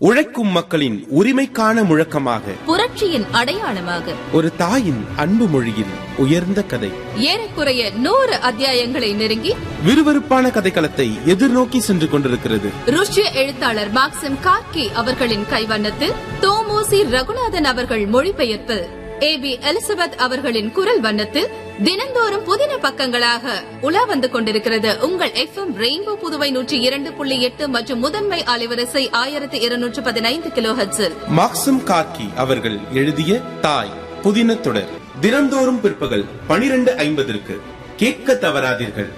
உழைக்கும் மக்களின் உரிமைக்கான முழக்கமாக புரட்சியின் அடையாளமாக ஒரு தாயின் அன்பு மொழியில் உயர்ந்த கதை ஏறக்குறைய நூறு அத்தியாயங்களை நெருங்கி விறுவிறுப்பான கதைக்களத்தை எதிர்நோக்கி சென்று கொண்டிருக்கிறது ருஷ்ய எழுத்தாளர் மாக்சிம் கார்கி அவர்களின் கைவண்ணத்தில் தோமோசி ரகுநாதன் அவர்கள் மொழிபெயர்ப்பு ஏ பி எலிசபெத் அவர்களின் குரல் வண்ணத்தில் தினந்தோறும் புதின பக்கங்களாக உலா வந்து கொண்டிருக்கிறது உங்கள் எஃப் எம் ரெயின்போ புதுவை நூற்றி இரண்டு புள்ளி எட்டு மற்றும் முதன்மை அலைவரிசை ஆயிரத்தி இருநூற்று பதினைந்து கிலோ ஹெட்ஸில் மாக்சம் கார்கி அவர்கள் எழுதிய தாய் புதின தொடர் தினந்தோறும் பிற்பகல் பனிரெண்டு ஐம்பதற்கு கேட்க தவறாதீர்கள்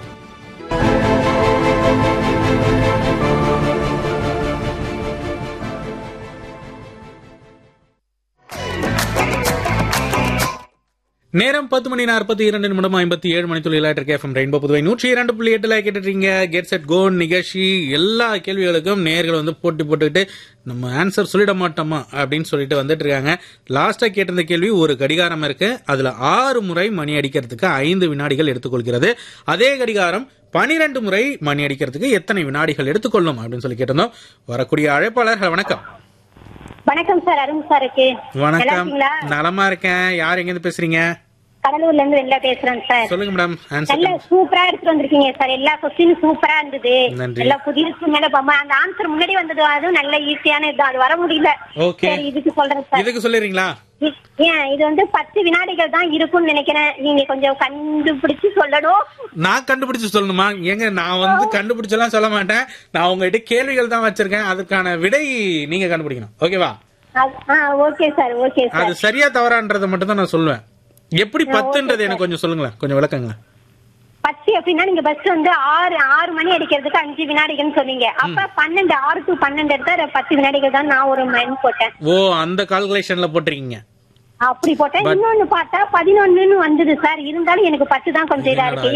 நேரம் பத்து மணி நாற்பத்தி இரண்டு நிமிடம் ஐம்பத்தி ஏழு மணி துளி இருக்கு எஃப்எம் ரெயின்போ புதுவை நூற்றி இரண்டு புள்ளி எட்டுல கேட்டுட்டீங்க கெட் செட் கோ நிகழ்ச்சி எல்லா கேள்விகளுக்கும் நேர்கள் வந்து போட்டி போட்டுக்கிட்டு நம்ம ஆன்சர் சொல்லிட மாட்டோமா அப்படின்னு சொல்லிட்டு வந்துட்டு இருக்காங்க லாஸ்டா கேட்டிருந்த கேள்வி ஒரு கடிகாரம் இருக்கு அதுல ஆறு முறை மணி அடிக்கிறதுக்கு ஐந்து வினாடிகள் எடுத்துக்கொள்கிறது அதே கடிகாரம் பனிரெண்டு முறை மணி அடிக்கிறதுக்கு எத்தனை வினாடிகள் எடுத்துக்கொள்ளும் அப்படின்னு சொல்லி கேட்டிருந்தோம் வரக்கூடிய அழைப்பாளர்கள் வணக்கம் வணக்கம் சார் அருண் சார் இருக்கு நல்லா வணக்கம் இருக்கீங்களா நலமா இருக்கேன் யார் எங்க இருந்து பேசுறீங்க கடலூர்ல இருந்து வெளில பேசுறேன் சார் சொல்லுங்க மேடம் ஆன்சர் நல்ல சூப்பரா எடுத்துட்டு வந்திருக்கீங்க சார் எல்லா கொஸ்டினும் சூப்பரா இருந்தது நன்றி. எல்லா புதிருக்கு மேல பம்ம அந்த ஆன்சர் முன்னாடி வந்தது அதுவும் நல்ல ஈஸியான இது அது வர முடியல ஓகே சரி இதுக்கு சொல்றேன் சார் இதுக்கு சொல்லிடுறீங்களா இ- ஏன் இது வந்து பத்து வினாடிகள் தான் இருக்கும்னு நினைக்கிறேன் நீங்க கொஞ்சம் கண்டுபிடிச்சு சொல்லணும் நான் கண்டுபிடிச்சு சொல்லணுமா ஏங்க நான் வந்து கண்டுபிடிச்செல்லாம் சொல்ல மாட்டேன் நான் உங்ககிட்ட கேள்விகள் தான் வச்சிருக்கேன் அதுக்கான விடை நீங்க கண்டுபிடிக்கணும் ஓகேவா அது- ஆ ஓகே சார் ஓகே அது சார் சரியா தவறான்றதை மட்டும் தான் நான் சொல்லுவேன் எப்படி பத்துன்றது எனக்கு கொஞ்சம் சொல்லுங்களேன் கொஞ்சம் விளக்கங்களேன் பத்து அப்படின்னா நீங்க பஸ் வந்து ஆறு ஆறு மணி அடிக்கிறதுக்கு அஞ்சு வினாடிகள்னு சொன்னீங்க அப்ப பன்னெண்டு ஆறு டு பன்னெண்டு எடுத்தா பத்து வினாடிகள் தான் நான் ஒரு மைன் போட்டேன் ஓ அந்த கால்குலேஷன்ல போட்டிருக்கீங்க அப்படி போட்டேன் But- இன்னொன்னு பார்த்தா பதினொன்னுன்னு வந்தது சார் இருந்தாலும் எனக்கு பத்து தான் கொஞ்சம் இதா என்னடா இருக்கு